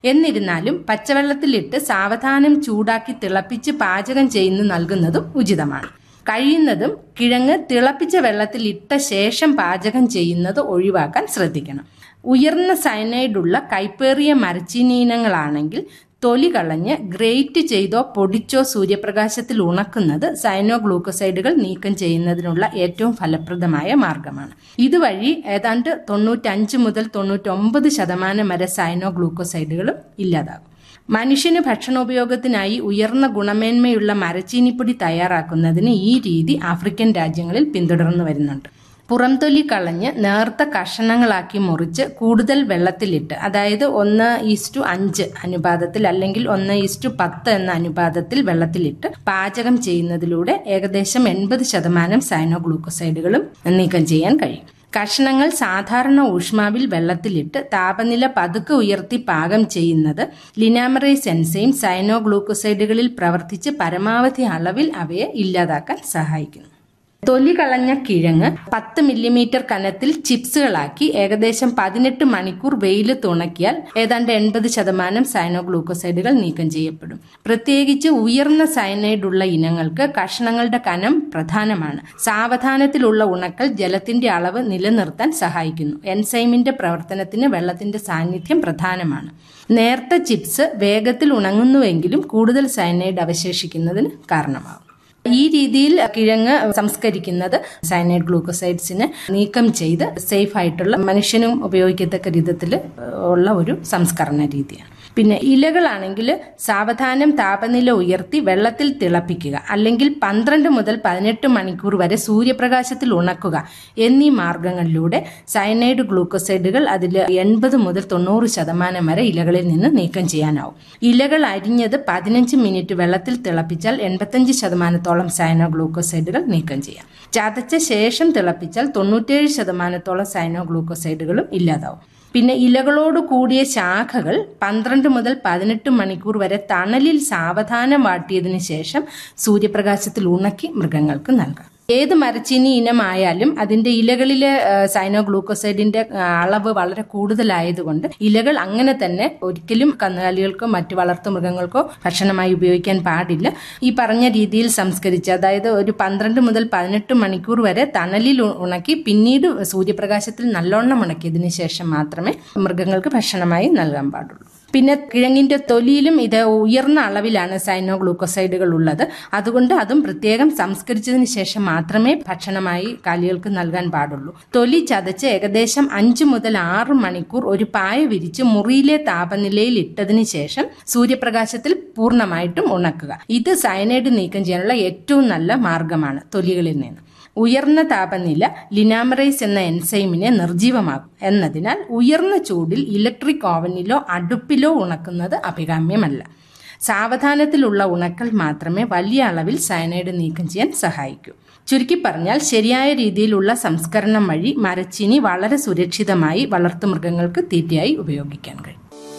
എന്നിരുന്നാലും പച്ചവെള്ളത്തിലിട്ട് സാവധാനം ചൂടാക്കി തിളപ്പിച്ച് പാചകം ചെയ്യുന്നു നൽകുന്നതും ഉചിതമാണ് കഴിയുന്നതും കിഴങ്ങ് തിളപ്പിച്ച വെള്ളത്തിൽ ഇട്ട ശേഷം പാചകം ചെയ്യുന്നത് ഒഴിവാക്കാൻ ശ്രദ്ധിക്കണം ഉയർന്ന സയനൈഡുള്ള കൈപ്പേറിയ മരച്ചീനി ഇനങ്ങളാണെങ്കിൽ തൊലി കളഞ്ഞ് ഗ്രേറ്റ് ചെയ്തോ പൊടിച്ചോ സൂര്യപ്രകാശത്തിൽ ഉണക്കുന്നത് സൈനോഗ്ലൂക്കോസൈഡുകൾ നീക്കം ചെയ്യുന്നതിനുള്ള ഏറ്റവും ഫലപ്രദമായ മാർഗമാണ് ഇതുവഴി ഏതാണ്ട് തൊണ്ണൂറ്റഞ്ച് മുതൽ തൊണ്ണൂറ്റൊമ്പത് ശതമാനം വരെ സൈനോഗ്ലൂക്കോസൈഡുകളും ഇല്ലാതാകും മനുഷ്യന് ഭക്ഷണോപയോഗത്തിനായി ഉയർന്ന ഗുണമേന്മയുള്ള മരച്ചീനിപ്പൊടി തയ്യാറാക്കുന്നതിന് ഈ രീതി ആഫ്രിക്കൻ രാജ്യങ്ങളിൽ പിന്തുടർന്നു വരുന്നുണ്ട് പുറംതൊലി കളഞ്ഞ് നേർത്ത കഷണങ്ങളാക്കി മുറിച്ച് കൂടുതൽ വെള്ളത്തിലിട്ട് അതായത് ഒന്ന് ഈസ്റ്റു അഞ്ച് അനുപാതത്തിൽ അല്ലെങ്കിൽ ഒന്ന് ഈസ്റ്റു പത്ത് എന്ന അനുപാതത്തിൽ വെള്ളത്തിലിട്ട് പാചകം ചെയ്യുന്നതിലൂടെ ഏകദേശം എൺപത് ശതമാനം സൈനോഗ്ലൂക്കോസൈഡുകളും നീക്കം ചെയ്യാൻ കഴിയും കഷ്ണങ്ങൾ സാധാരണ ഊഷ്മാവിൽ വെള്ളത്തിലിട്ട് താപനില പതുക്കെ ഉയർത്തി പാകം ചെയ്യുന്നത് ലിനാമറൈസ് എൻസൈം സൈനോഗ്ലൂക്കോസൈഡുകളിൽ പ്രവർത്തിച്ച് പരമാവധി അളവിൽ അവയെ ഇല്ലാതാക്കാൻ സഹായിക്കുന്നു തൊലി കളഞ്ഞ കിഴങ്ങ് പത്ത് മില്ലിമീറ്റർ കനത്തിൽ ചിപ്സുകളാക്കി ഏകദേശം പതിനെട്ട് മണിക്കൂർ വെയിലത്ത് ഉണക്കിയാൽ ഏതാണ്ട് എൺപത് ശതമാനം സൈനോഗ്ലൂക്കോസൈഡുകൾ നീക്കം ചെയ്യപ്പെടും പ്രത്യേകിച്ച് ഉയർന്ന സയനൈഡ് ഉള്ള ഇനങ്ങൾക്ക് കഷ്ണങ്ങളുടെ കനം പ്രധാനമാണ് സാവധാനത്തിലുള്ള ഉണക്കൽ ജലത്തിന്റെ അളവ് നിലനിർത്താൻ സഹായിക്കുന്നു എൻസൈമിന്റെ പ്രവർത്തനത്തിന് വെള്ളത്തിന്റെ സാന്നിധ്യം പ്രധാനമാണ് നേർത്ത ചിപ്സ് വേഗത്തിൽ ഉണങ്ങുന്നുവെങ്കിലും കൂടുതൽ സയനൈഡ് അവശേഷിക്കുന്നതിന് കാരണമാകും ഈ രീതിയിൽ കിഴങ്ങ് സംസ്കരിക്കുന്നത് സയനൈഡ് ഗ്ലൂക്കോസൈഡ്സിനെ നീക്കം ചെയ്ത് സേഫ് ആയിട്ടുള്ള മനുഷ്യനും ഉപയോഗിക്കത്തക്ക വിധത്തിൽ ഉള്ള ഒരു സംസ്കരണ രീതിയാണ് പിന്നെ ഇലകളാണെങ്കിൽ സാവധാനം താപനില ഉയർത്തി വെള്ളത്തിൽ തിളപ്പിക്കുക അല്ലെങ്കിൽ പന്ത്രണ്ട് മുതൽ പതിനെട്ട് മണിക്കൂർ വരെ സൂര്യപ്രകാശത്തിൽ ഉണക്കുക എന്നീ മാർഗങ്ങളിലൂടെ സയനൈഡ് ഗ്ലൂക്കോസൈഡുകൾ അതിൽ എൺപത് മുതൽ തൊണ്ണൂറ് ശതമാനം വരെ ഇലകളിൽ നിന്ന് നീക്കം ചെയ്യാനാവും ഇലകൾ അരിഞ്ഞത് പതിനഞ്ച് മിനിറ്റ് വെള്ളത്തിൽ തിളപ്പിച്ചാൽ എൺപത്തഞ്ച് ശതമാനത്തോളം സയനോ ഗ്ലൂക്കോസൈഡുകൾ നീക്കം ചെയ്യാം ചതച്ച ശേഷം തിളപ്പിച്ചാൽ തൊണ്ണൂറ്റേഴ് ശതമാനത്തോളം സയനോ ഗ്ലൂക്കോസൈഡുകളും ഇല്ലാതാവും പിന്നെ ഇലകളോട് കൂടിയ ശാഖകൾ പന്ത്രണ്ട് മുതൽ പതിനെട്ട് മണിക്കൂർ വരെ തണലിൽ സാവധാനം വാട്ടിയതിനു ശേഷം സൂര്യപ്രകാശത്തിൽ ഉണക്കി മൃഗങ്ങൾക്ക് നൽകാം ഏത് മരച്ചീനി ഇനമായാലും അതിന്റെ ഇലകളിലെ സൈനോ ഗ്ലൂക്കോസൈഡിന്റെ അളവ് വളരെ കൂടുതലായതുകൊണ്ട് ഇലകൾ അങ്ങനെ തന്നെ ഒരിക്കലും കന്നുകാലികൾക്കോ മറ്റു വളർത്തു മൃഗങ്ങൾക്കോ ഭക്ഷണമായി ഉപയോഗിക്കാൻ പാടില്ല ഈ പറഞ്ഞ രീതിയിൽ സംസ്കരിച്ച് അതായത് ഒരു പന്ത്രണ്ട് മുതൽ പതിനെട്ട് മണിക്കൂർ വരെ തണലിൽ ഉണക്കി പിന്നീട് സൂര്യപ്രകാശത്തിൽ നല്ലോണം ഉണക്കിയതിനു ശേഷം മാത്രമേ മൃഗങ്ങൾക്ക് ഭക്ഷണമായി നൽകാൻ പാടുള്ളൂ പിന്നെ കിഴങ്ങിന്റെ തൊലിയിലും ഇത് ഉയർന്ന അളവിലാണ് സൈനോ ഗ്ലൂക്കോസൈഡുകൾ ഉള്ളത് അതുകൊണ്ട് അതും പ്രത്യേകം സംസ്കരിച്ചതിന് ശേഷം മാത്രമേ ഭക്ഷണമായി കാലികൾക്ക് നൽകാൻ പാടുള്ളൂ തൊലി ചതച്ച് ഏകദേശം അഞ്ച് മുതൽ ആറ് മണിക്കൂർ ഒരു പായ വിരിച്ച് മുറിയിലെ താപനിലയിൽ ഇട്ടതിന് ശേഷം സൂര്യപ്രകാശത്തിൽ പൂർണ്ണമായിട്ടും ഉണക്കുക ഇത് സയനൈഡ് നീക്കം ചെയ്യാനുള്ള ഏറ്റവും നല്ല മാർഗമാണ് തൊലികളിൽ നിന്ന് ഉയർന്ന താപനില ലിനാമറൈസ് എന്ന എൻസൈമിനെ നിർജീവമാക്കും എന്നതിനാൽ ഉയർന്ന ചൂടിൽ ഇലക്ട്രിക് ഓവനിലോ അടുപ്പിലോ ഉണക്കുന്നത് അഭികാമ്യമല്ല സാവധാനത്തിലുള്ള ഉണക്കൽ മാത്രമേ വലിയ അളവിൽ സയനൈഡ് നീക്കം ചെയ്യാൻ സഹായിക്കൂ ചുരുക്കി പറഞ്ഞാൽ ശരിയായ രീതിയിലുള്ള സംസ്കരണം വഴി മരച്ചീനി വളരെ സുരക്ഷിതമായി വളർത്തുമൃഗങ്ങൾക്ക് തീറ്റയായി ഉപയോഗിക്കാൻ കഴിയും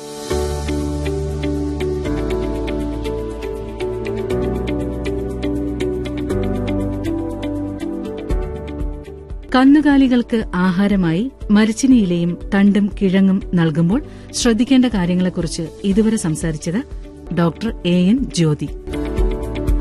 കന്നുകാലികൾക്ക് ആഹാരമായി മരച്ചിനിയിലയും തണ്ടും കിഴങ്ങും നൽകുമ്പോൾ ശ്രദ്ധിക്കേണ്ട കാര്യങ്ങളെക്കുറിച്ച് ഇതുവരെ സംസാരിച്ചത് ഡോക്ടർ എ എൻ ജ്യോതി